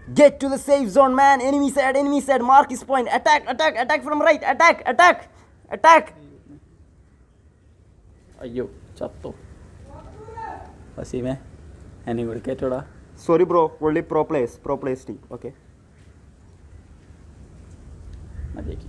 Get to the safe zone, man. Enemy side, enemy side. Mark his point. Attack, attack, attack from right. Attack, attack, attack. അയ്യോ ചത്തോ വസീമേ എന്നെ കൂടി കയറ്റോടാ Sorry, bro. Only pro players. Pro players team. Okay. മതിയാക്കി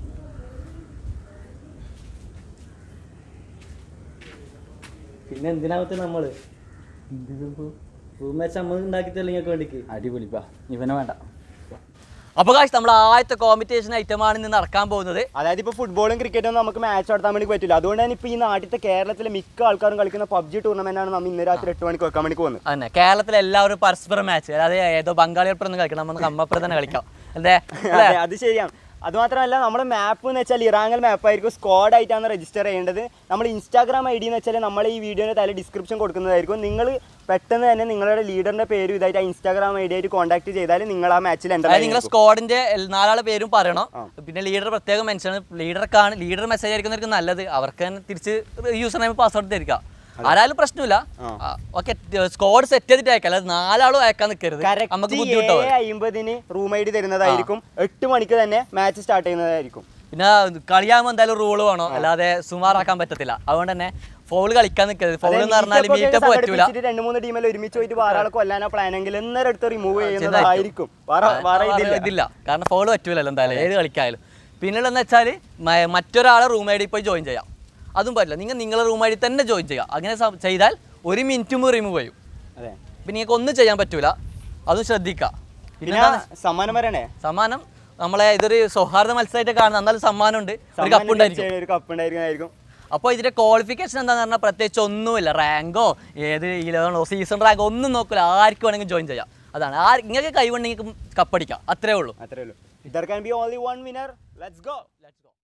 പിന്നെ എന്തിനാമത്തെ നമ്മള് room match നമ്മൾ ഉണ്ടാക്കി തെളിഞ്ഞൊക്കെ വേണ്ടിക്ക് അടിപൊളിപ്പാ ഇവനെ വേണ്ട അപ്പോൾ കാശ് നമ്മൾ ആദ്യത്തെ കോമ്പറ്റീഷൻ ഐറ്റമാണ് ഇന്ന് നടക്കാൻ പോകുന്നത് അതായത് ഇപ്പോൾ ഫുട്ബോളും ക്രിക്കറ്റും ഒന്നും നമുക്ക് മാച്ച് നടത്താൻ വേണ്ടി പറ്റില്ല അതുകൊണ്ട് തന്നെ ഇപ്പോൾ ഈ നാട്ടിലത്തെ കേരളത്തിലെ മിക്ക ആൾക്കാരും കളിക്കുന്ന പബ്ജി ടൂർണമെന്റ് ആണ് നമ്മൾ ഇന്ന് രാത്രി എട്ട് മണിക്ക് വെക്കാൻ വേണ്ടി പോകുന്നത് അതന്നെ കേരളത്തിലെ എല്ലാവരും പരസ്പരം മാച്ച് അതായത് ഏതോ ബംഗാളിയോടൊപ്പം കളിക്കണം നമുക്ക് നമ്മപ്പുറം തന്നെ കളിക്കാം അല്ലേ അതെ അത് ശരിയാണ് അതുമാത്രമല്ല നമ്മുടെ മാപ്പ് എന്ന് വെച്ചാൽ ഇറാങ്ങൽ മാപ്പായിരിക്കും സ്ക്വാഡ് ആയിട്ടാണ് രജിസ്റ്റർ ചെയ്യേണ്ടത് നമ്മൾ ഇൻസ്റ്റാഗ്രാം ഐ ഡി എന്ന് വെച്ചാൽ നമ്മൾ ഈ വീഡിയോയുടെ താഴെ ഡിസ്ക്രിപ്ഷൻ കൊടുക്കുന്നതായിരിക്കും നിങ്ങൾ പെട്ടെന്ന് തന്നെ നിങ്ങളുടെ ലീഡറിന്റെ പേരും ഇതായിട്ട് ആ ഇൻസ്റ്റാഗ്രാം ഐ ഡി ആയിട്ട് കോൺടാക്ട് ചെയ്താൽ നിങ്ങൾ ആ മാച്ചിൽ എൻ്റെ അതായത് നിങ്ങളെ സ്ക്വാഡിന്റെ നാലാളെ പേരും പറയണം പിന്നെ ലീഡർ പ്രത്യേകം മെൻഷൻ ലീഡർക്കാണ് ലീഡർ മെസ്സേജ് ആയിരിക്കുന്നവർക്ക് നല്ലത് അവർക്ക് തന്നെ തിരിച്ച് യൂസർ നെയിം പാസ്വേഡ് തരിക ആരായാലും പ്രശ്നമില്ല ഓക്കെ സ്ക്വാഡ് സെറ്റ് ചെയ്തിട്ട് അയക്കാം അല്ലാതെ നാലാളും അയക്കാൻ നിൽക്കരുത് നമുക്ക് ബുദ്ധിമുട്ടാവും അമ്പതിന് റൂം ഐ ഡി തരുന്നതായിരിക്കും എട്ട് മണിക്ക് തന്നെ മാച്ച് സ്റ്റാർട്ട് ചെയ്യുന്നതായിരിക്കും പിന്നെ കളിയാകുമ്പോൾ എന്തായാലും റൂൾ വേണം അല്ലാതെ സുമാറാക്കാൻ പറ്റത്തില്ല അതുകൊണ്ട് തന്നെ ഫോൾ കളിക്കാൻ നിൽക്കരുത് ഫോൾ എന്ന് പറഞ്ഞാൽ മീറ്റപ്പ് പറ്റൂല സംഘടിപ്പിച്ചിട്ട് രണ്ട് മൂന്ന് ടീമിൽ ഒരുമിച്ച് പോയിട്ട് വേറെ ആളെ കൊല്ലാനാ പ്ലാൻ എങ്കിൽ എന്നേരം എടുത്ത് റിമൂവ് ചെയ്യുന്നതായിരിക്കും വേറെ വേറെ ഇതില്ല ഇതില്ല കാരണം ഫോൾ പറ്റൂലല്ലോ എന്തായാലും ഏത് കളിക്കായാലും പിന്നെയുള്ളതെന്ന് വെച്ചാൽ മറ്റൊരാളെ റൂം ഐ ഡി പോയി ജോയിൻ ചെയ്യാം അതും പറ്റില്ല നിങ്ങൾ നിങ്ങളെ റൂം ഐ ഡി തന്നെ ജോയിൻ ചെയ്യാം അങ്ങനെ സം- ചെയ്താൽ ഒരു മിനിറ്റും റിമൂവ് ചെയ്യും അതെ പിന്നെ നിങ്ങൾക്ക് ഒന്നും ചെയ്യാൻ പറ്റൂല അതും ശ്രദ്ധിക്കുക പിന്നെ പിന്നെ എന്താണ് സമ്മാനം വരണേ സമ്മാനം നമ്മളെ ഇതൊരു സൗഹാർദ്ദ മത്സരമായിട്ട് കാണുന്ന എന്നാലും സമ്മാനമുണ്ട് ഒരു കപ്പ് ഉണ്ടായിരിക്കും ഒരു കപ്പ് ഉണ്ടായിരിക്കുന്നതായിരിക്കും അപ്പോൾ ഇതിന്റെ ക്വാളിഫിക്കേഷൻ എന്താന്ന് പറഞ്ഞാൽ പ്രത്യേകിച്ച് ഒന്നുമില്ല റാങ്കോ ഏത് ഇലവണോ സീസൺ റാങ്കോ ഒന്നും നോക്കില്ല ആർക്ക് വേണമെങ്കിലും ജോയിൻ ചെയ്യാം അതാണ് ആ നിങ്ങൾക്ക് കൈവണ്ടെങ്കിൽ കപ്പടിക്കാം അത്രേ ഉള്ളൂ അത്രേ ഉള്ളൂ there can be only one winner let's go Let's go.